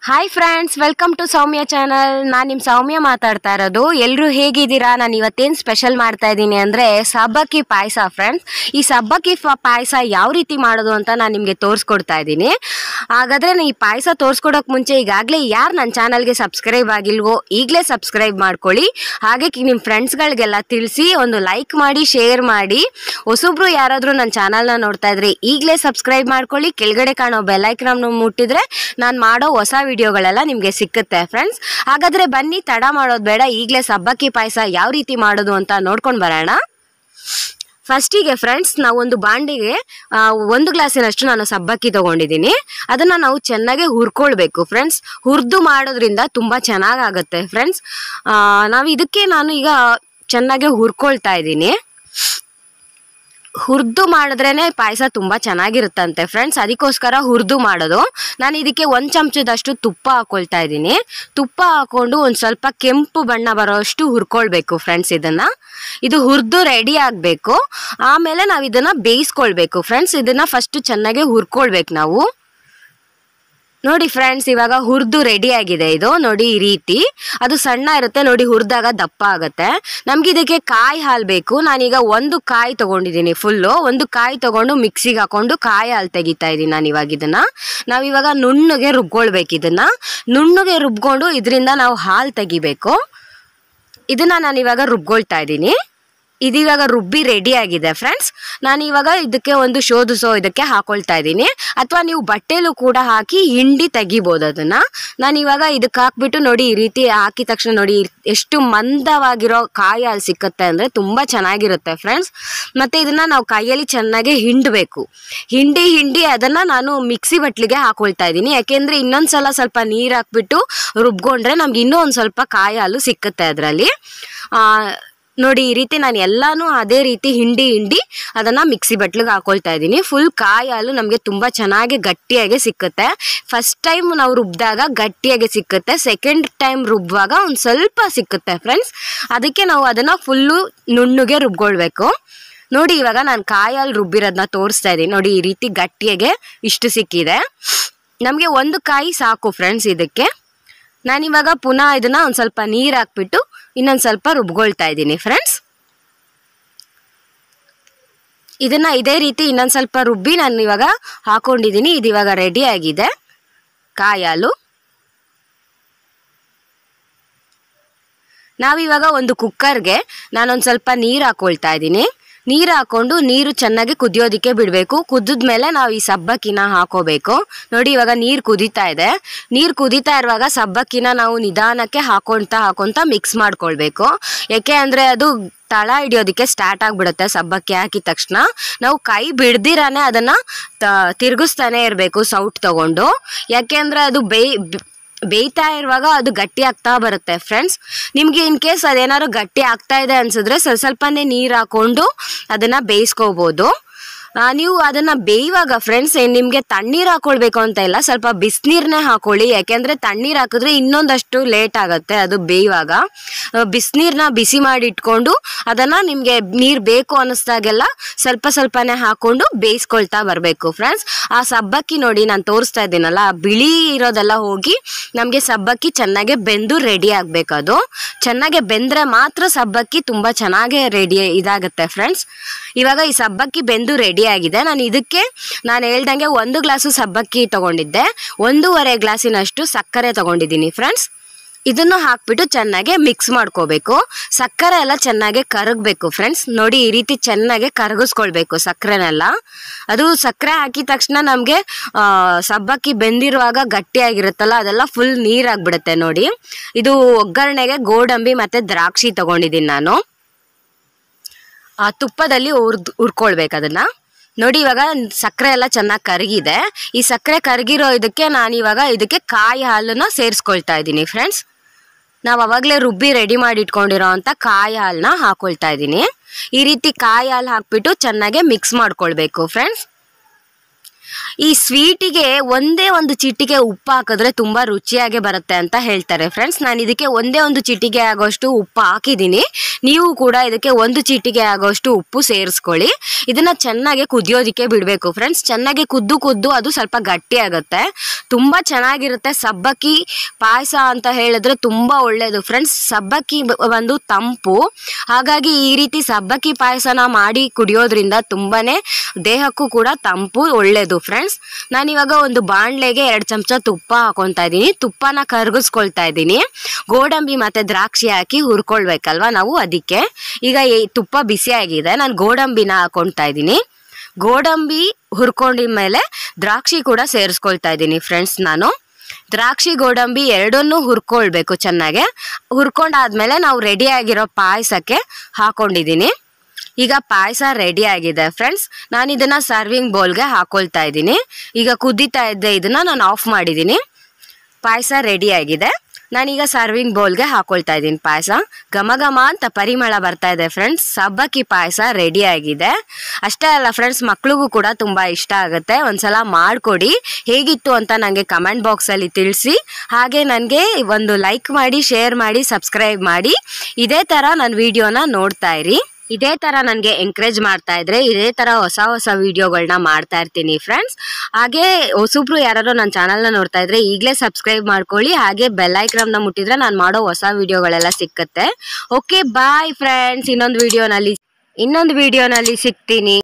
hi friends welcome to Soumya channel ನಾನು ನಿಮ್ಮ ಸೌಮ್ಯ ಮಾತಾಡ್ತಾ ಇರೋದು ಎಲ್ಲರೂ ಹೇಗಿದ್ದೀರಾ ನಾನು ಇವತ್ತೇನು ಸ್ಪೆಷಲ್ ಮಾಡ್ತಾ ಇದ್ದೀನಿ ಅಂದರೆ ಸಬ್ಬಕ್ಕಿ ಪಾಯಸ ಫ್ರೆಂಡ್ಸ್ ಈ ಸಬ್ಬಕ್ಕಿ ಪಾಯಸ ಯಾವ ರೀತಿ ಮಾಡೋದು ಅಂತ ನಾನು ನಿಮಗೆ ತೋರಿಸ್ಕೊಡ್ತಾ ಇದ್ದೀನಿ ಹಾಗಾದರೆ ಈ ಪಾಯಸ ತೋರಿಸ್ಕೊಡೋಕೆ ಮುಂಚೆ ಈಗಾಗಲೇ ಯಾರು ನನ್ನ ಚಾನಲ್ಗೆ ಸಬ್ಸ್ಕ್ರೈಬ್ ಆಗಿಲ್ವೋ ಈಗಲೇ ಸಬ್ಸ್ಕ್ರೈಬ್ ಮಾಡ್ಕೊಳ್ಳಿ ಹಾಗೆ ನಿಮ್ಮ ಫ್ರೆಂಡ್ಸ್ಗಳಿಗೆಲ್ಲ ತಿಳಿಸಿ ಒಂದು ಲೈಕ್ ಮಾಡಿ ಶೇರ್ ಮಾಡಿ ಹೊಸೊಬ್ರು ಯಾರಾದರೂ ನನ್ನ ಚಾನಲ್ನ ನೋಡ್ತಾ ಇದ್ರೆ ಈಗಲೇ ಸಬ್ಸ್ಕ್ರೈಬ್ ಮಾಡ್ಕೊಳ್ಳಿ ಕೆಳಗಡೆ ಕಾಣೋ ಬೆಲ್ಲೈಕ್ರಮ್ನ ಮುಟ್ಟಿದ್ರೆ ನಾನು ಮಾಡೋ ಹೊಸ ವಿಡಿಯೋಗಳೆಲ್ಲ ನಿಮಗೆ ಸಿಕ್ಕುತ್ತೆ ಫ್ರೆಂಡ್ಸ್ ಹಾಗಾದ್ರೆ ಬನ್ನಿ ತಡ ಮಾಡೋದು ಬೇಡ ಈಗಲೇ ಸಬ್ಬಕ್ಕಿ ಪಾಯಸ ಯಾವ ರೀತಿ ಮಾಡೋದು ಅಂತ ನೋಡ್ಕೊಂಡು ಬರೋಣ ಫಸ್ಟಿಗೆ ಫ್ರೆಂಡ್ಸ್ ನಾವು ಒಂದು ಬಾಂಡಿಗೆ ಆ, ಒಂದು ಗ್ಲಾಸಿನಷ್ಟು ನಾನು ಸಬ್ಬಕ್ಕಿ ತಗೊಂಡಿದ್ದೀನಿ ಅದನ್ನ ನಾವು ಚೆನ್ನಾಗಿ ಹುರ್ಕೊಳ್ಬೇಕು ಫ್ರೆಂಡ್ಸ್ ಹುರಿದು ಮಾಡೋದ್ರಿಂದ ತುಂಬ ಚೆನ್ನಾಗಾಗುತ್ತೆ ಫ್ರೆಂಡ್ಸ್ ನಾವು ಇದಕ್ಕೆ ನಾನು ಈಗ ಚೆನ್ನಾಗಿ ಹುರ್ಕೊಳ್ತಾ ಇದ್ದೀನಿ ಹುರಿದು ಮಾಡಿದ್ರೇನೆ ಪಾಯಸ ತುಂಬ ಚೆನ್ನಾಗಿರುತ್ತಂತೆ ಫ್ರೆಂಡ್ಸ್ ಅದಕ್ಕೋಸ್ಕರ ಹುರಿದು ಮಾಡೋದು ನಾನು ಇದಕ್ಕೆ ಒಂದು ಚಮಚದಷ್ಟು ತುಪ್ಪ ಹಾಕೊಳ್ತಾ ಇದ್ದೀನಿ ತುಪ್ಪ ಹಾಕೊಂಡು ಒಂದು ಸ್ವಲ್ಪ ಕೆಂಪು ಬಣ್ಣ ಬರೋಷ್ಟು ಹುರ್ಕೊಳ್ಬೇಕು ಫ್ರೆಂಡ್ಸ್ ಇದನ್ನು ಇದು ಹುರಿದು ರೆಡಿ ಆಗಬೇಕು ಆಮೇಲೆ ನಾವು ಇದನ್ನು ಬೇಯಿಸ್ಕೊಳ್ಬೇಕು ಫ್ರೆಂಡ್ಸ್ ಇದನ್ನು ಫಸ್ಟು ಚೆನ್ನಾಗಿ ಹುರ್ಕೊಳ್ಬೇಕು ನಾವು ನೋಡಿ ಫ್ರೆಂಡ್ಸ್ ಇವಾಗ ಹುರಿದು ರೆಡಿ ಆಗಿದೆ ಇದು ನೋಡಿ ಈ ರೀತಿ ಅದು ಸಣ್ಣ ಇರುತ್ತೆ ನೋಡಿ ಹುರಿದಾಗ ದಪ್ಪ ಆಗುತ್ತೆ ನಮ್ಗೆ ಇದಕ್ಕೆ ಕಾಯಿ ಹಾಲು ಬೇಕು ನಾನೀಗ ಒಂದು ಕಾಯಿ ತಗೊಂಡಿದ್ದೀನಿ ಫುಲ್ಲು ಒಂದು ಕಾಯಿ ತಗೊಂಡು ಮಿಕ್ಸಿಗೆ ಹಾಕೊಂಡು ಕಾಯಿ ಹಾಲು ತೆಗಿತಾ ಇದ್ದೀನಿ ನಾನು ಇವಾಗ ಇದನ್ನ ನಾವಿವಾಗ ನುಣ್ಣಗೆ ರುಬ್ಕೊಳ್ಬೇಕು ಇದನ್ನ ನುಣ್ಣಗೆ ರುಬ್ಕೊಂಡು ಇದರಿಂದ ನಾವು ಹಾಲು ತೆಗಿಬೇಕು ಇದನ್ನ ನಾನು ಇವಾಗ ರುಬ್ಕೊಳ್ತಾ ಇದ್ದೀನಿ ಇದಿವಾಗ ರುಬ್ಬಿ ರೆಡಿ ಆಗಿದೆ ಫ್ರೆಂಡ್ಸ್ ನಾನು ಇವಾಗ ಇದಕ್ಕೆ ಒಂದು ಶೋಧಿಸೋ ಇದಕ್ಕೆ ಹಾಕೊಳ್ತಾ ಇದ್ದೀನಿ ಅಥವಾ ನೀವು ಬಟ್ಟೆಲೂ ಕೂಡ ಹಾಕಿ ಹಿಂಡಿ ತೆಗಿಬೋದು ಅದನ್ನ ನಾನು ಇವಾಗ ಇದಕ್ಕೆ ಹಾಕ್ಬಿಟ್ಟು ನೋಡಿ ಈ ರೀತಿ ಹಾಕಿದ ತಕ್ಷಣ ನೋಡಿ ಎಷ್ಟು ಮಂದವಾಗಿರೋ ಕಾಯಿ ಹಾಲು ಸಿಕ್ಕುತ್ತೆ ಅಂದರೆ ತುಂಬ ಚೆನ್ನಾಗಿರುತ್ತೆ ಫ್ರೆಂಡ್ಸ್ ಮತ್ತು ಇದನ್ನ ನಾವು ಕೈಯಲ್ಲಿ ಚೆನ್ನಾಗಿ ಹಿಂಡಬೇಕು ಹಿಂಡಿ ಹಿಂಡಿ ಅದನ್ನು ನಾನು ಮಿಕ್ಸಿ ಬಟ್ಲಿಗೆ ಹಾಕೊಳ್ತಾ ಇದ್ದೀನಿ ಯಾಕೆಂದರೆ ಇನ್ನೊಂದ್ಸಲ ಸ್ವಲ್ಪ ನೀರು ಹಾಕ್ಬಿಟ್ಟು ರುಬ್ಕೊಂಡ್ರೆ ನಮ್ಗೆ ಇನ್ನೂ ಒಂದು ಸ್ವಲ್ಪ ಕಾಯಿ ಹಾಲು ಸಿಕ್ಕುತ್ತೆ ಅದರಲ್ಲಿ ನೋಡಿ ಈ ರೀತಿ ನಾನು ಎಲ್ಲಾನು ಅದೇ ರೀತಿ ಹಿಂಡಿ ಹಿಂಡಿ ಅದನ್ನ ಮಿಕ್ಸಿ ಬಟ್ಲಿಗೆ ಹಾಕೊಳ್ತಾ ಇದ್ದೀನಿ ಫುಲ್ ಕಾಯಿ ಹಾಲು ನಮಗೆ ತುಂಬ ಚೆನ್ನಾಗಿ ಗಟ್ಟಿಯಾಗಿ ಸಿಕ್ಕುತ್ತೆ ಫಸ್ಟ್ ಟೈಮ್ ನಾವು ರುಬ್ಬಿದಾಗ ಗಟ್ಟಿಯಾಗಿ ಸಿಕ್ಕುತ್ತೆ ಸೆಕೆಂಡ್ ಟೈಮ್ ರುಬ್ಬುವಾಗ ಒಂದು ಸ್ವಲ್ಪ ಸಿಕ್ಕುತ್ತೆ ಫ್ರೆಂಡ್ಸ್ ಅದಕ್ಕೆ ನಾವು ಅದನ್ನು ಫುಲ್ಲು ನುಣ್ಣಗೆ ರುಬ್ಕೊಳ್ಬೇಕು ನೋಡಿ ಇವಾಗ ನಾನು ಕಾಯಿ ಹಾಲು ರುಬ್ಬಿರೋದನ್ನ ತೋರಿಸ್ತಾ ಇದ್ದೀನಿ ನೋಡಿ ಈ ರೀತಿ ಗಟ್ಟಿಯಾಗೆ ಇಷ್ಟು ಸಿಕ್ಕಿದೆ ನಮಗೆ ಒಂದು ಕಾಯಿ ಸಾಕು ಫ್ರೆಂಡ್ಸ್ ಇದಕ್ಕೆ ನಾನಿವಾಗ ಪುನಃ ಇದನ್ನ ಒಂದು ಸ್ವಲ್ಪ ನೀರು ಹಾಕ್ಬಿಟ್ಟು ಇನ್ನೊಂದು ಸ್ವಲ್ಪ ರುಬ್ಕೊಳ್ತಾ ಇದ್ದೀನಿ ಫ್ರೆಂಡ್ಸ್ ಇದನ್ನ ಇದೇ ರೀತಿ ಇನ್ನೊಂದು ಸ್ವಲ್ಪ ರುಬ್ಬಿ ನಾನು ಇವಾಗ ಹಾಕೊಂಡಿದ್ದೀನಿ ಇದು ಇವಾಗ ರೆಡಿ ಆಗಿದೆ ಕಾಯಿ ಹಾಲು ನಾವಿವಾಗ ಒಂದು ಕುಕ್ಕರ್ಗೆ ನಾನೊಂದು ಸ್ವಲ್ಪ ನೀರು ಹಾಕೊಳ್ತಾ ಇದ್ದೀನಿ ನೀರು ಹಾಕೊಂಡು ನೀರು ಚೆನ್ನಾಗಿ ಕುದಿಯೋದಕ್ಕೆ ಬಿಡಬೇಕು ಕುದಿದ್ಮೇಲೆ ನಾವು ಈ ಸಬ್ಬಕ್ಕಿನ ಹಾಕೋಬೇಕು ನೋಡಿ ಇವಾಗ ನೀರು ಕುದೀತಾ ಇದೆ ನೀರು ಕುದೀತಾ ಇರುವಾಗ ಸಬ್ಬಕ್ಕಿನ ನಾವು ನಿಧಾನಕ್ಕೆ ಹಾಕೊಳ್ತಾ ಹಾಕೊಳ್ತಾ ಮಿಕ್ಸ್ ಮಾಡ್ಕೊಳ್ಬೇಕು ಯಾಕೆ ಅಂದರೆ ಅದು ತಳ ಹಿಡಿಯೋದಕ್ಕೆ ಸ್ಟಾರ್ಟ್ ಆಗಿಬಿಡುತ್ತೆ ಸಬ್ಬಕ್ಕಿ ಹಾಕಿದ ತಕ್ಷಣ ನಾವು ಕೈ ಬಿಡ್ದಿರಾನೆ ಅದನ್ನು ತಿರುಗಿಸ್ತಾನೆ ಇರಬೇಕು ಸೌಟ್ ತಗೊಂಡು ಯಾಕೆ ಅಂದರೆ ಅದು ಬೇಯ್ ಬೇಯ್ತಾ ಇರುವಾಗ ಅದು ಗಟ್ಟಿ ಆಗ್ತಾ ಬರುತ್ತೆ ಫ್ರೆಂಡ್ಸ್ ನಿಮಗೆ ಇನ್ ಕೇಸ್ ಅದೇನಾದ್ರು ಗಟ್ಟಿ ಆಗ್ತಾ ಇದೆ ಅನ್ಸಿದ್ರೆ ಸ್ವಲ್ಪ ಸ್ವಲ್ಪನೇ ನೀರು ಹಾಕೊಂಡು ಅದನ್ನ ಬೇಯಿಸ್ಕೋಬೋದು ಆ, ನೀವು ಅದನ್ನ ಬೇಯುವಾಗ ಫ್ರೆಂಡ್ಸ್ ನಿಮಗೆ ತಣ್ಣೀರು ಹಾಕೊಳ್ಬೇಕು ಅಂತ ಇಲ್ಲ ಸ್ವಲ್ಪ ಬಿಸಿನೀರನ್ನೇ ಹಾಕೊಳ್ಳಿ ಯಾಕೆಂದ್ರೆ ತಣ್ಣೀರು ಹಾಕಿದ್ರೆ ಇನ್ನೊಂದಷ್ಟು ಲೇಟ್ ಆಗುತ್ತೆ ಅದು ಬೇಯುವಾಗ ಬಿಸಿನೀರನ್ನ ಬಿಸಿ ಮಾಡಿ ಇಟ್ಕೊಂಡು ಅದನ್ನ ನಿಮಗೆ ನೀರು ಬೇಕು ಅನ್ನಿಸ್ದಾಗೆಲ್ಲ ಸ್ವಲ್ಪ ಸ್ವಲ್ಪನೇ ಹಾಕೊಂಡು ಬೇಯಿಸ್ಕೊಳ್ತಾ ಬರಬೇಕು ಫ್ರೆಂಡ್ಸ್ ಆ ಸಬ್ಬಕ್ಕಿ ನೋಡಿ ನಾನು ತೋರಿಸ್ತಾ ಇದ್ದೀನಲ್ಲ ಆ ಬಿಳಿ ಇರೋದೆಲ್ಲ ಹೋಗಿ ನಮಗೆ ಸಬ್ಬಕ್ಕಿ ಚೆನ್ನಾಗಿ ಬೆಂದು ರೆಡಿ ಆಗಬೇಕು ಅದು ಚೆನ್ನಾಗಿ ಬೆಂದ್ರೆ ಮಾತ್ರ ಸಬ್ಬಕ್ಕಿ ತುಂಬ ಚೆನ್ನಾಗಿ ರೆಡಿ ಇದಾಗುತ್ತೆ ಫ್ರೆಂಡ್ಸ್ ಇವಾಗ ಈ ಸಬ್ಬಕ್ಕಿ ಬೆಂದು ರೆಡಿ ಆಗಿದೆ ನಾನು ಇದಕ್ಕೆ ನಾನು ಹೇಳ್ದಂಗೆ ಒಂದು ಗ್ಲಾಸು ಸಬ್ಬಕ್ಕಿ ತಗೊಂಡಿದ್ದೆ ಒಂದೂವರೆ ಗ್ಲಾಸಿನಷ್ಟು ಸಕ್ಕರೆ ತಗೊಂಡಿದ್ದೀನಿ ಫ್ರೆಂಡ್ಸ್ ಇದನ್ನು ಹಾಕ್ಬಿಟ್ಟು ಚೆನ್ನಾಗಿ ಮಿಕ್ಸ್ ಮಾಡ್ಕೋಬೇಕು ಸಕ್ಕರೆ ಎಲ್ಲ ಚೆನ್ನಾಗಿ ಕರಗಬೇಕು ಫ್ರೆಂಡ್ಸ್ ನೋಡಿ ಈ ರೀತಿ ಚೆನ್ನಾಗಿ ಕರಗಿಸ್ಕೊಳ್ಬೇಕು ಸಕ್ಕರೆನೆಲ್ಲ ಅದು ಸಕ್ಕರೆ ಹಾಕಿದ ತಕ್ಷಣ ನಮಗೆ ಸಬ್ಬಕ್ಕಿ ಬೆಂದಿರುವಾಗ ಗಟ್ಟಿಯಾಗಿರುತ್ತಲ್ಲ ಅದೆಲ್ಲ ಫುಲ್ ನೀರಾಗ್ಬಿಡುತ್ತೆ ನೋಡಿ ಇದು ಒಗ್ಗರಣೆಗೆ ಗೋಡಂಬಿ ಮತ್ತು ದ್ರಾಕ್ಷಿ ತಗೊಂಡಿದ್ದೀನಿ ನಾನು ಆ ತುಪ್ಪದಲ್ಲಿ ಹುರ್ದು ಹುರ್ಕೊಳ್ಬೇಕು ಅದನ್ನ ನೋಡಿ ಇವಾಗ ಸಕ್ಕರೆ ಎಲ್ಲ ಚೆನ್ನಾಗಿ ಕರಗಿದೆ ಈ ಸಕ್ಕರೆ ಕರಗಿರೋ ಇದಕ್ಕೆ ನಾನು ಇವಾಗ ಇದಕ್ಕೆ ಕಾಯಿ ಹಾಲನ್ನ ಸೇರಿಸ್ಕೊಳ್ತಾ ಇದ್ದೀನಿ ಫ್ರೆಂಡ್ಸ್ ನಾವು ಅವಾಗಲೇ ರುಬ್ಬಿ ರೆಡಿ ಮಾಡಿ ಇಟ್ಕೊಂಡಿರೋ ಅಂಥ ಕಾಯಿ ಹಾಲನ್ನ ಹಾಕೊಳ್ತಾ ಇದ್ದೀನಿ ಈ ರೀತಿ ಕಾಯಿ ಹಾಲು ಹಾಕ್ಬಿಟ್ಟು ಚೆನ್ನಾಗಿ ಮಿಕ್ಸ್ ಮಾಡ್ಕೊಳ್ಬೇಕು ಫ್ರೆಂಡ್ಸ್ ಈ ಸ್ವೀಟಿಗೆ ಒಂದೇ ಒಂದು ಚಿಟಿಕೆ ಉಪ್ಪು ಹಾಕಿದ್ರೆ ತುಂಬ ರುಚಿಯಾಗಿ ಬರುತ್ತೆ ಅಂತ ಹೇಳ್ತಾರೆ ಫ್ರೆಂಡ್ಸ್ ನಾನು ಇದಕ್ಕೆ ಒಂದೇ ಒಂದು ಚಿಟಿಕೆ ಆಗೋಷ್ಟು ಉಪ್ಪು ಹಾಕಿದ್ದೀನಿ ನೀವು ಕೂಡ ಇದಕ್ಕೆ ಒಂದು ಚಿಟಿಕೆ ಆಗೋಷ್ಟು ಉಪ್ಪು ಸೇರಿಸ್ಕೊಳ್ಳಿ ಇದನ್ನ ಚೆನ್ನಾಗಿ ಕುದಿಯೋದಕ್ಕೆ ಬಿಡಬೇಕು ಫ್ರೆಂಡ್ಸ್ ಚೆನ್ನಾಗಿ ಕುದ್ದು ಕುದ್ದು ಅದು ಸ್ವಲ್ಪ ಗಟ್ಟಿ ಆಗುತ್ತೆ ತುಂಬ ಚೆನ್ನಾಗಿರುತ್ತೆ ಸಬ್ಬಕ್ಕಿ ಪಾಯಸ ಅಂತ ಹೇಳಿದ್ರೆ ತುಂಬ ಒಳ್ಳೆಯದು ಫ್ರೆಂಡ್ಸ್ ಸಬ್ಬಕ್ಕಿ ಬ- ಒಂದು ತಂಪು ಹಾಗಾಗಿ ಈ ರೀತಿ ಸಬ್ಬಕ್ಕಿ ಪಾಯಸನ ಮಾಡಿ ಕುಡಿಯೋದ್ರಿಂದ ತುಂಬಾನೇ ದೇಹಕ್ಕೂ ಕೂಡ ತಂಪು ಒಳ್ಳೆಯದು ಫ್ರೆಂಡ್ಸ್ ನಾನಿವಾಗ ಒಂದು ಬಾಣಲೆಗೆ ಎರಡು ಚಮಚ ತುಪ್ಪ ಹಾಕೊತಾ ಇದ್ದೀನಿ ತುಪ್ಪನ ಕರಗಿಸ್ಕೊಳ್ತಾ ಇದ್ದೀನಿ ಗೋಡಂಬಿ ಮತ್ತು ದ್ರಾಕ್ಷಿ ಹಾಕಿ ಹುರ್ಕೊಳ್ಬೇಕಲ್ವಾ ನಾವು ಅದಕ್ಕೆ ಈಗ ಈ ತುಪ್ಪ ಬಿಸಿ ಆಗಿದೆ ನಾನು ಗೋಡಂಬಿನ ಹಾಕೊಳ್ತಾ ಇದ್ದೀನಿ ಗೋಡಂಬಿ ಹುರ್ಕೊಂಡಿದ ಮೇಲೆ ದ್ರಾಕ್ಷಿ ಕೂಡ ಸೇರಿಸ್ಕೊಳ್ತಾ ಇದ್ದೀನಿ ಫ್ರೆಂಡ್ಸ್ ನಾನು ದ್ರಾಕ್ಷಿ ಗೋಡಂಬಿ ಎರಡನ್ನೂ ಹುರ್ಕೊಳ್ಬೇಕು ಚೆನ್ನಾಗೆ ಹುರ್ಕೊಂಡಾದ್ಮೇಲೆ ನಾವು ರೆಡಿ ಆಗಿರೋ ಪಾಯಸಕ್ಕೆ ಹಾಕೊಂಡಿದ್ದೀನಿ ಈಗ ಪಾಯಸ ರೆಡಿ ಆಗಿದೆ ಫ್ರೆಂಡ್ಸ್ ನಾನು ಇದನ್ನ ಸರ್ವಿಂಗ್ ಬೌಲ್ಗೆ ಹಾಕೊಳ್ತಾ ಇದ್ದೀನಿ ಈಗ ಕುದೀತಾ ಇದ್ದೆ ಇದನ್ನ ನಾನು ಆಫ್ ಮಾಡಿದ್ದೀನಿ ಪಾಯಸ ರೆಡಿ ಆಗಿದೆ ನಾನೀಗ ಸರ್ವಿಂಗ್ ಬೌಲ್ಗೆ ಹಾಕೊಳ್ತಾ ಇದ್ದೀನಿ ಪಾಯಸ ಘಮ ಘಮ ಅಂತ ಪರಿಮಳ ಬರ್ತಾ ಇದೆ ಫ್ರೆಂಡ್ಸ್ ಸಬ್ಬಕ್ಕಿ ಪಾಯಸ ರೆಡಿ ಆಗಿದೆ ಅಷ್ಟೇ ಅಲ್ಲ ಫ್ರೆಂಡ್ಸ್ ಮಕ್ಳಿಗೂ ಕೂಡ ತುಂಬ ಇಷ್ಟ ಆಗುತ್ತೆ ಒಂದ್ಸಲ ಮಾಡಿಕೊಡಿ ಹೇಗಿತ್ತು ಅಂತ ನನಗೆ ಕಮೆಂಟ್ ಬಾಕ್ಸಲ್ಲಿ ತಿಳಿಸಿ ಹಾಗೆ ನನಗೆ ಒಂದು ಲೈಕ್ ಮಾಡಿ ಶೇರ್ ಮಾಡಿ ಸಬ್ಸ್ಕ್ರೈಬ್ ಮಾಡಿ ಇದೇ ಥರ ನನ್ನ ವಿಡಿಯೋನ ನೋಡ್ತಾ ಇರಿ ಇದೇ ಥರ ನನಗೆ ಎಂಕರೇಜ್ ಮಾಡ್ತಾ ಇದ್ರೆ ಇದೇ ಥರ ಹೊಸ ಹೊಸ ವಿಡಿಯೋಗಳನ್ನ ಮಾಡ್ತಾ ಇರ್ತೀನಿ ಫ್ರೆಂಡ್ಸ್ ಹಾಗೆ ಹೊಸಬ್ರು ಯಾರು ನನ್ನ ಚಾನಲ್ನ ನೋಡ್ತಾ ಇದ್ರೆ ಈಗಲೇ ಸಬ್ಸ್ಕ್ರೈಬ್ ಮಾಡ್ಕೊಳ್ಳಿ ಹಾಗೆ ಬೆಲ್ ಐಕ್ರಮ್ನ ಮುಟ್ಟಿದ್ರೆ ನಾನು ಮಾಡೋ ಹೊಸ ವಿಡಿಯೋಗಳೆಲ್ಲ ಸಿಕ್ಕತ್ತೆ ಓಕೆ ಬಾಯ್ ಫ್ರೆಂಡ್ಸ್ ಇನ್ನೊಂದು ವಿಡಿಯೋನಲ್ಲಿ ಇನ್ನೊಂದು ವಿಡಿಯೋನಲ್ಲಿ ಸಿಗ್ತೀನಿ